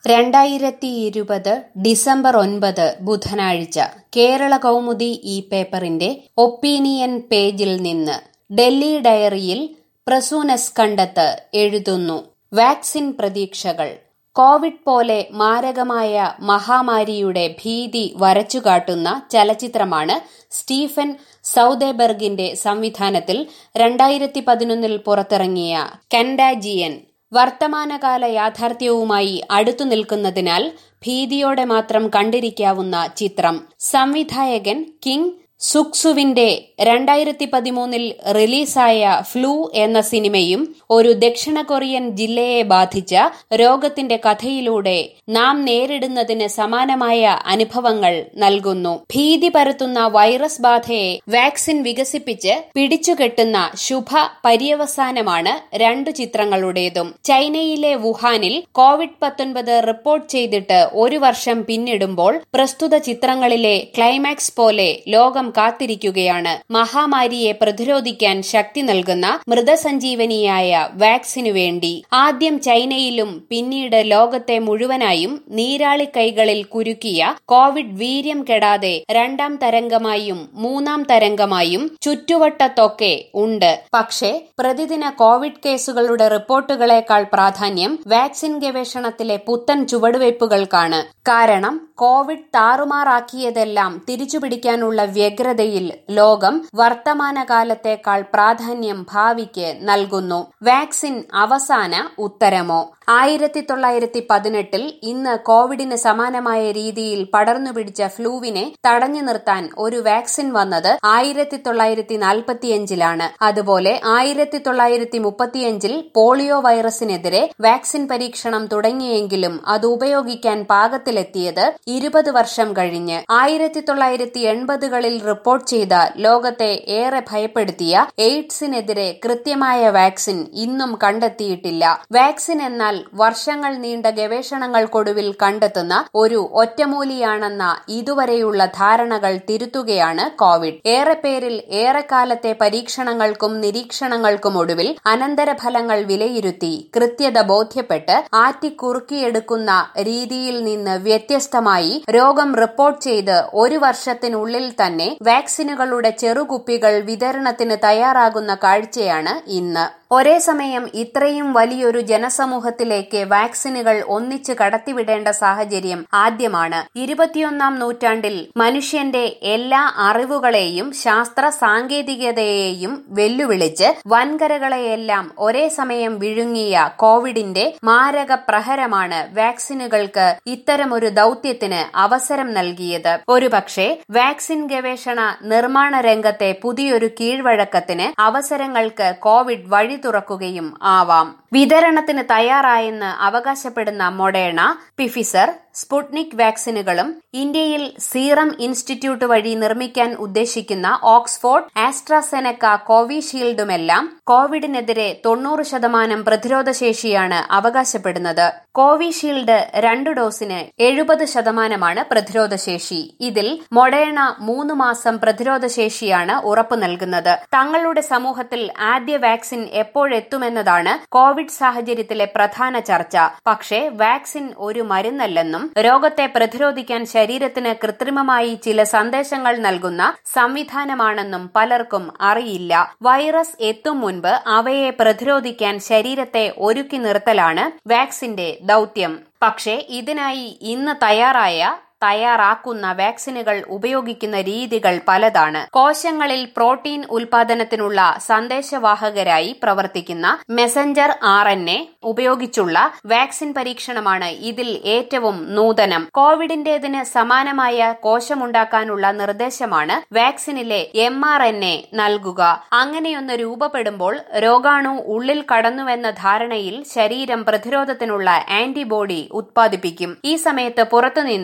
രണ്ടായിരത്തി ഇരുപത് ഡിസംബർ ഒൻപത് ബുധനാഴ്ച കേരള കൗമുദി ഈ പേപ്പറിന്റെ ഒപ്പീനിയൻ പേജിൽ നിന്ന് ഡൽഹി ഡയറിയിൽ പ്രസൂനസ് കണ്ടത്ത് എഴുതുന്നു വാക്സിൻ പ്രതീക്ഷകൾ കോവിഡ് പോലെ മാരകമായ മഹാമാരിയുടെ ഭീതി വരച്ചുകാട്ടുന്ന ചലച്ചിത്രമാണ് സ്റ്റീഫൻ സൌദേബർഗിന്റെ സംവിധാനത്തിൽ രണ്ടായിരത്തി പതിനൊന്നിൽ പുറത്തിറങ്ങിയ കൻഡാജിയൻ വർത്തമാനകാല യാഥാർത്ഥ്യവുമായി അടുത്തു നിൽക്കുന്നതിനാൽ ഭീതിയോടെ മാത്രം കണ്ടിരിക്കാവുന്ന ചിത്രം സംവിധായകൻ കിങ് സുക്സുവിന്റെ രണ്ടായിരത്തി പതിമൂന്നിൽ റിലീസായ ഫ്ലൂ എന്ന സിനിമയും ഒരു ദക്ഷിണ കൊറിയൻ ജില്ലയെ ബാധിച്ച രോഗത്തിന്റെ കഥയിലൂടെ നാം നേരിടുന്നതിന് സമാനമായ അനുഭവങ്ങൾ നൽകുന്നു ഭീതി പരത്തുന്ന വൈറസ് ബാധയെ വാക്സിൻ വികസിപ്പിച്ച് പിടിച്ചുകെട്ടുന്ന ശുഭ പര്യവസാനമാണ് രണ്ടു ചിത്രങ്ങളുടേതും ചൈനയിലെ വുഹാനിൽ കോവിഡ് പത്തൊൻപത് റിപ്പോർട്ട് ചെയ്തിട്ട് ഒരു വർഷം പിന്നിടുമ്പോൾ പ്രസ്തുത ചിത്രങ്ങളിലെ ക്ലൈമാക്സ് പോലെ ലോകം കാത്തിരിക്കുകയാണ് മഹാമാരിയെ പ്രതിരോധിക്കാൻ ശക്തി നൽകുന്ന മൃതസഞ്ജീവനിയായ വാക്സിനു വേണ്ടി ആദ്യം ചൈനയിലും പിന്നീട് ലോകത്തെ മുഴുവനായും നീരാളി കൈകളിൽ കുരുക്കിയ കോവിഡ് വീര്യം കെടാതെ രണ്ടാം തരംഗമായും മൂന്നാം തരംഗമായും ചുറ്റുവട്ടത്തൊക്കെ ഉണ്ട് പക്ഷേ പ്രതിദിന കോവിഡ് കേസുകളുടെ റിപ്പോർട്ടുകളേക്കാൾ പ്രാധാന്യം വാക്സിൻ ഗവേഷണത്തിലെ പുത്തൻ ചുവടുവയ്പുകൾക്കാണ് കാരണം കോവിഡ് താറുമാറാക്കിയതെല്ലാം തിരിച്ചുപിടിക്കാനുള്ള വ്യഗ്രതയിൽ ലോകം വർത്തമാനകാലത്തേക്കാൾ പ്രാധാന്യം ഭാവിക്ക് നൽകുന്നു വാക്സിൻ അവസാന ഉത്തരമോ ആയിരത്തി തൊള്ളായിരത്തി പതിനെട്ടിൽ ഇന്ന് കോവിഡിന് സമാനമായ രീതിയിൽ പടർന്നുപിടിച്ച ഫ്ലൂവിനെ തടഞ്ഞു നിർത്താൻ ഒരു വാക്സിൻ വന്നത് ആയിരത്തി തൊള്ളായിരത്തി നാൽപ്പത്തിയഞ്ചിലാണ് അതുപോലെ ആയിരത്തി തൊള്ളായിരത്തി മുപ്പത്തിയഞ്ചിൽ പോളിയോ വൈറസിനെതിരെ വാക്സിൻ പരീക്ഷണം തുടങ്ങിയെങ്കിലും അത് ഉപയോഗിക്കാൻ പാകത്തിലെത്തിയത് ഇരുപത് വർഷം കഴിഞ്ഞ് ആയിരത്തി തൊള്ളായിരത്തി എൺപതുകളിൽ റിപ്പോർട്ട് ചെയ്ത ലോകത്തെ ഏറെ ഭയപ്പെടുത്തിയ എയ്ഡ്സിനെതിരെ കൃത്യമായ വാക്സിൻ ഇന്നും കണ്ടെത്തിയിട്ടില്ല വാക്സിൻ എന്നാൽ വർഷങ്ങൾ നീണ്ട ഗവേഷണങ്ങൾക്കൊടുവിൽ കണ്ടെത്തുന്ന ഒരു ഒറ്റമൂലിയാണെന്ന ഇതുവരെയുള്ള ധാരണകൾ തിരുത്തുകയാണ് കോവിഡ് ഏറെ പേരിൽ ഏറെക്കാലത്തെ പരീക്ഷണങ്ങൾക്കും നിരീക്ഷണങ്ങൾക്കും ഒടുവിൽ അനന്തരഫലങ്ങൾ വിലയിരുത്തി കൃത്യത ബോധ്യപ്പെട്ട് ആറ്റിക്കുറുക്കിയെടുക്കുന്ന രീതിയിൽ നിന്ന് വ്യത്യസ്തമായി രോഗം റിപ്പോർട്ട് ചെയ്ത് ഒരു വർഷത്തിനുള്ളിൽ തന്നെ വാക്സിനുകളുടെ ചെറുകുപ്പികൾ വിതരണത്തിന് തയ്യാറാകുന്ന കാഴ്ചയാണ് ഇന്ന് ഒരേ സമയം ഇത്രയും വലിയൊരു ജനസമൂഹത്തിലേക്ക് വാക്സിനുകൾ ഒന്നിച്ച് കടത്തിവിടേണ്ട സാഹചര്യം ആദ്യമാണ് ഇരുപത്തിയൊന്നാം നൂറ്റാണ്ടിൽ മനുഷ്യന്റെ എല്ലാ അറിവുകളെയും ശാസ്ത്ര സാങ്കേതികതയെയും വെല്ലുവിളിച്ച് വൻകരകളെയെല്ലാം ഒരേ സമയം വിഴുങ്ങിയ കോവിഡിന്റെ മാരക പ്രഹരമാണ് വാക്സിനുകൾക്ക് ഇത്തരമൊരു ദൌത്യത്തിന് അവസരം നൽകിയത് ഒരുപക്ഷെ വാക്സിൻ ഗവേഷണ നിർമ്മാണ രംഗത്തെ പുതിയൊരു കീഴ്വഴക്കത്തിന് അവസരങ്ങൾക്ക് കോവിഡ് വഴി തുറക്കുകയും ആവാം വിതരണത്തിന് തയ്യാറായെന്ന് അവകാശപ്പെടുന്ന മൊഡേണ പിഫിസർ സ്പുട്നിക് വാക്സിനുകളും ഇന്ത്യയിൽ സീറം ഇൻസ്റ്റിറ്റ്യൂട്ട് വഴി നിർമ്മിക്കാൻ ഉദ്ദേശിക്കുന്ന ഓക്സ്ഫോർഡ് ആസ്ട്രാസെനക്ക കോവിഷീൽഡുമെല്ലാം കോവിഡിനെതിരെ തൊണ്ണൂറ് ശതമാനം പ്രതിരോധശേഷിയാണ് അവകാശപ്പെടുന്നത് കോവിഷീൽഡ് രണ്ടു ഡോസിന് എഴുപത് ശതമാനമാണ് പ്രതിരോധശേഷി ഇതിൽ മൊഡേണ മൂന്ന് മാസം പ്രതിരോധശേഷിയാണ് ഉറപ്പു നൽകുന്നത് തങ്ങളുടെ സമൂഹത്തിൽ ആദ്യ വാക്സിൻ എപ്പോഴെത്തുമെന്നതാണ് കോവിഡ് സാഹചര്യത്തിലെ പ്രധാന ചർച്ച പക്ഷേ വാക്സിൻ ഒരു മരുന്നല്ലെന്നും രോഗത്തെ പ്രതിരോധിക്കാൻ ശരീരത്തിന് കൃത്രിമമായി ചില സന്ദേശങ്ങൾ നൽകുന്ന സംവിധാനമാണെന്നും പലർക്കും അറിയില്ല വൈറസ് എത്തും മുൻപ് അവയെ പ്രതിരോധിക്കാൻ ശരീരത്തെ ഒരുക്കി നിർത്തലാണ് വാക്സിന്റെ ദൌത്യം പക്ഷേ ഇതിനായി ഇന്ന് തയ്യാറായ തയ്യാറാക്കുന്ന വാക്സിനുകൾ ഉപയോഗിക്കുന്ന രീതികൾ പലതാണ് കോശങ്ങളിൽ പ്രോട്ടീൻ ഉൽപാദനത്തിനുള്ള സന്ദേശവാഹകരായി പ്രവർത്തിക്കുന്ന മെസഞ്ചർ ആർ എൻ എ ഉപയോഗിച്ചുള്ള വാക്സിൻ പരീക്ഷണമാണ് ഇതിൽ ഏറ്റവും നൂതനം കോവിഡിന്റേതിന് സമാനമായ കോശമുണ്ടാക്കാനുള്ള നിർദ്ദേശമാണ് വാക്സിനിലെ എം ആർ എൻ എ നൽകുക അങ്ങനെയൊന്ന് രൂപപ്പെടുമ്പോൾ രോഗാണു ഉള്ളിൽ കടന്നുവെന്ന ധാരണയിൽ ശരീരം പ്രതിരോധത്തിനുള്ള ആന്റിബോഡി ഉത്പാദിപ്പിക്കും ഈ സമയത്ത് പുറത്തുനിന്ന്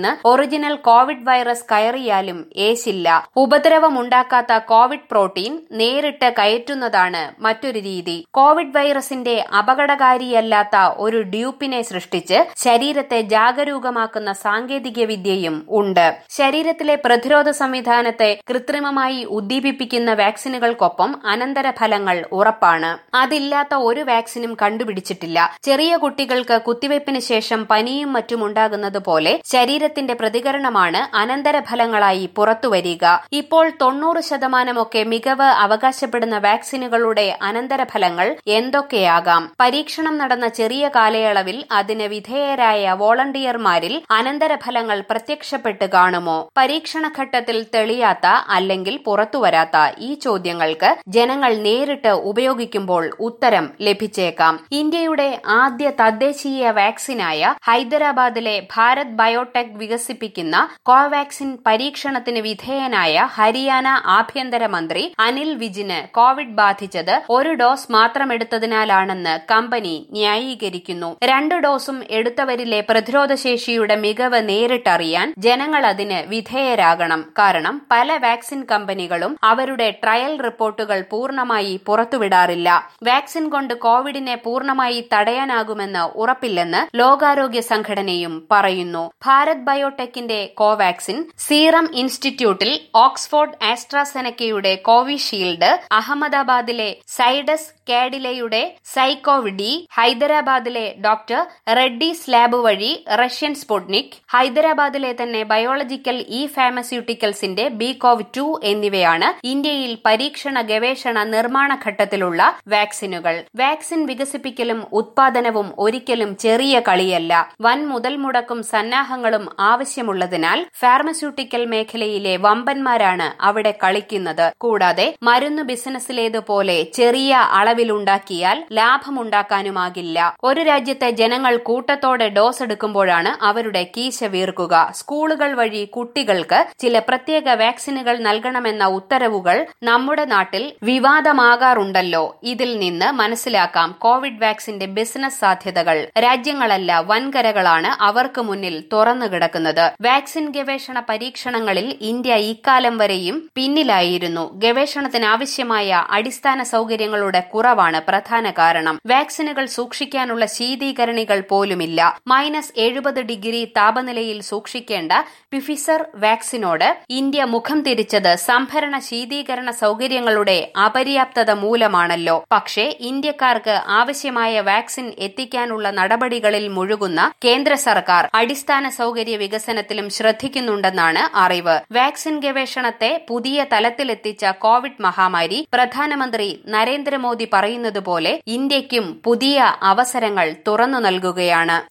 ഒറിജിനൽ കോവിഡ് വൈറസ് കയറിയാലും ഏശില്ല ഉപദ്രവമുണ്ടാക്കാത്ത കോവിഡ് പ്രോട്ടീൻ നേരിട്ട് കയറ്റുന്നതാണ് മറ്റൊരു രീതി കോവിഡ് വൈറസിന്റെ അപകടകാരിയല്ലാത്ത ഒരു ഡ്യൂപ്പിനെ സൃഷ്ടിച്ച് ശരീരത്തെ ജാഗരൂകമാക്കുന്ന സാങ്കേതിക വിദ്യയും ഉണ്ട് ശരീരത്തിലെ പ്രതിരോധ സംവിധാനത്തെ കൃത്രിമമായി ഉദ്ദീപിപ്പിക്കുന്ന വാക്സിനുകൾക്കൊപ്പം അനന്തരഫലങ്ങൾ ഉറപ്പാണ് അതില്ലാത്ത ഒരു വാക്സിനും കണ്ടുപിടിച്ചിട്ടില്ല ചെറിയ കുട്ടികൾക്ക് കുത്തിവയ്പ്പിന് ശേഷം പനിയും മറ്റും ഉണ്ടാകുന്നത് പോലെ ശരീരത്തിന്റെ പ്രതികരണമാണ് അനന്തരഫലങ്ങളായി പുറത്തുവരിക ഇപ്പോൾ തൊണ്ണൂറ് ശതമാനമൊക്കെ മികവ് അവകാശപ്പെടുന്ന വാക്സിനുകളുടെ അനന്തരഫലങ്ങൾ എന്തൊക്കെയാകാം പരീക്ഷണം നടന്ന ചെറിയ കാലയളവിൽ അതിന് വിധേയരായ വോളണ്ടിയർമാരിൽ അനന്തരഫലങ്ങൾ പ്രത്യക്ഷപ്പെട്ട് കാണുമോ പരീക്ഷണഘട്ടത്തിൽ തെളിയാത്ത അല്ലെങ്കിൽ പുറത്തുവരാത്ത ഈ ചോദ്യങ്ങൾക്ക് ജനങ്ങൾ നേരിട്ട് ഉപയോഗിക്കുമ്പോൾ ഉത്തരം ലഭിച്ചേക്കാം ഇന്ത്യയുടെ ആദ്യ തദ്ദേശീയ വാക്സിനായ ഹൈദരാബാദിലെ ഭാരത് ബയോടെക് വികസിപ്പിക്കുന്ന കോവാക്സിൻ പരീക്ഷണത്തിന് വിധേയനായ ഹരിയാന ആഭ്യന്തരമന്ത്രി അനിൽ വിജിന് കോവിഡ് ബാധിച്ചത് ഒരു ഡോസ് മാത്രമെടുത്തതിനാലാണെന്ന് കമ്പനി ന്യായീകരിക്കുന്നു രണ്ട് ഡോസും എടുത്തവരിലെ പ്രതിരോധശേഷിയുടെ മികവ് നേരിട്ടറിയാൻ ജനങ്ങൾ അതിന് വിധേയരാകണം കാരണം പല വാക്സിൻ കമ്പനികളും അവരുടെ ട്രയൽ റിപ്പോർട്ടുകൾ പൂർണ്ണമായി പുറത്തുവിടാറില്ല വാക്സിൻ കൊണ്ട് കോവിഡിനെ പൂർണ്ണമായി തടയാനാകുമെന്ന് ഉറപ്പില്ലെന്ന് ലോകാരോഗ്യ സംഘടനയും പറയുന്നു ഭാരത് ബയോടെക്കിന്റെ കോവാക്സിൻ സീറം ഇൻസ്റ്റിറ്റ്യൂട്ടിൽ ഓക്സ്ഫോർഡ് ആസ്ട്രാസെനക്കയുടെ കോവിഷീൽഡ് അഹമ്മദാബാദിലെ സൈഡസ് കാഡിലയുടെ സൈക്കോവിഡി ഹൈദരാബാദിലെ ഡോക്ടർ റെഡ്ഡീസ് ലാബ് വഴി റഷ്യൻ സ്പുട്നിക് ഹൈദരാബാദിലെ തന്നെ ബയോളജിക്കൽ ഇ ഫാർമസ്യൂട്ടിക്കൽസിന്റെ ബികോവ് ടു എന്നിവയാണ് ഇന്ത്യയിൽ പരീക്ഷണ ഗവേഷണ നിർമ്മാണ ഘട്ടത്തിലുള്ള വാക്സിനുകൾ വാക്സിൻ വികസിപ്പിക്കലും ഉത്പാദനവും ഒരിക്കലും ചെറിയ കളിയല്ല വൻ മുതൽ മുടക്കും സന്നാഹങ്ങളും ആവശ്യമുള്ളതിനാൽ ഫാർമസ്യൂട്ടിക്കൽ മേഖലയിലെ വമ്പന്മാരാണ് അവിടെ കളിക്കുന്നത് കൂടാതെ മരുന്ന് ബിസിനസ്സിലേതുപോലെ ചെറിയ അളവിലുണ്ടാക്കിയാൽ ലാഭമുണ്ടാക്കാനുമാകില്ല ഒരു രാജ്യത്തെ ജനങ്ങൾ കൂട്ടത്തോടെ ഡോസ് എടുക്കുമ്പോഴാണ് അവരുടെ കീശ വീർക്കുക സ്കൂളുകൾ വഴി കുട്ടികൾക്ക് ചില പ്രത്യേക വാക്സിനുകൾ നൽകണമെന്ന ഉത്തരവുകൾ നമ്മുടെ നാട്ടിൽ വിവാദമാകാറുണ്ടല്ലോ ഇതിൽ നിന്ന് മനസ്സിലാക്കാം കോവിഡ് വാക്സിന്റെ ബിസിനസ് സാധ്യതകൾ രാജ്യങ്ങളല്ല വൻകരകളാണ് അവർക്ക് മുന്നിൽ തുറന്നു കിടക്കുന്നത് വാക്സിൻ ഗവേഷണ പരീക്ഷണങ്ങളിൽ ഇന്ത്യ ഇക്കാലം വരെയും പിന്നിലായിരുന്നു ഗവേഷണത്തിന് ആവശ്യമായ അടിസ്ഥാന സൗകര്യങ്ങളുടെ കുറവാണ് പ്രധാന കാരണം വാക്സിനുകൾ സൂക്ഷിക്കാനുള്ള ശീതീകരണികൾ പോലുമില്ല മൈനസ് എഴുപത് ഡിഗ്രി താപനിലയിൽ സൂക്ഷിക്കേണ്ട പിഫിസർ വാക്സിനോട് ഇന്ത്യ മുഖം തിരിച്ചത് സംഭരണ ശീതീകരണ സൗകര്യങ്ങളുടെ അപര്യാപ്തത മൂലമാണല്ലോ പക്ഷേ ഇന്ത്യക്കാർക്ക് ആവശ്യമായ വാക്സിൻ എത്തിക്കാനുള്ള നടപടികളിൽ മുഴുകുന്ന കേന്ദ്ര സർക്കാർ അടിസ്ഥാന സൗകര്യ വികസനത്തിലും ശ്രദ്ധിക്കുന്നുണ്ടെന്നാണ് അറിവ് വാക്സിൻ ഗവേഷണത്തെ പുതിയ തലത്തിലെത്തിച്ച കോവിഡ് മഹാമാരി പ്രധാനമന്ത്രി നരേന്ദ്രമോദി പറയുന്നതുപോലെ ഇന്ത്യയ്ക്കും പുതിയ അവസരങ്ങൾ തുറന്നു നൽകുകയാണ്